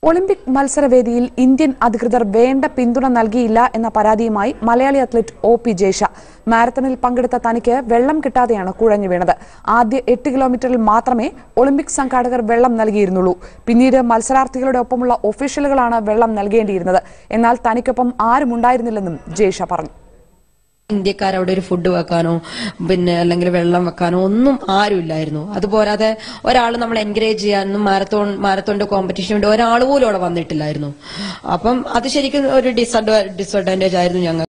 Olympic മത്സരവേദിയിൽ Indian അധികൃതർ വേണ്ട പിന്തുണ നൽകിയില്ല എന്ന പരാതിയുമായി Malayali athlete O P Jaisha മാരത്തണിൽ പങ്കെടുത്ത തനിക്ക് വെള്ളം കിട്ടാതെയാണ് കുഴഞ്ഞു വീണത് ആദ്യ എട്ട് കിലോമീറ്ററിൽ മാത്രമേ ഒളിമ്പിക് സംഘാടകർ വെള്ളം നൽകിയിരുന്നുള്ളൂ പിന്നീട് മത്സരാർത്ഥികളുടെ ഒപ്പമുള്ള ഒഫീഷ്യലുകളാണ് വെള്ളം നൽകേണ്ടിയിരുന്നത് എന്നാൽ തനിക്കൊപ്പം ആരുമുണ്ടായിരുന്നില്ലെന്നും ജേഷ പറഞ്ഞു ഇന്ത്യക്കാർ അവിടെ ഒരു ഫുഡ് വെക്കാനോ പിന്നെ അല്ലെങ്കിൽ വെള്ളം വെക്കാനോ ഒന്നും ആരുമില്ലായിരുന്നു അതുപോരാതെ ഒരാൾ നമ്മൾ എൻകറേജ് ചെയ്യാനൊന്നും മാരത്തോൺ മാരത്തോണിന്റെ കോമ്പറ്റീഷൻ വേണ്ടി ഒരാൾ പോലും അവിടെ വന്നിട്ടില്ലായിരുന്നു അപ്പം അത് ശരിക്കും ഒരു ഡിസഡ്വാ ഡിസഡ്വാൻറ്റേജ് ആയിരുന്നു ഞങ്ങൾ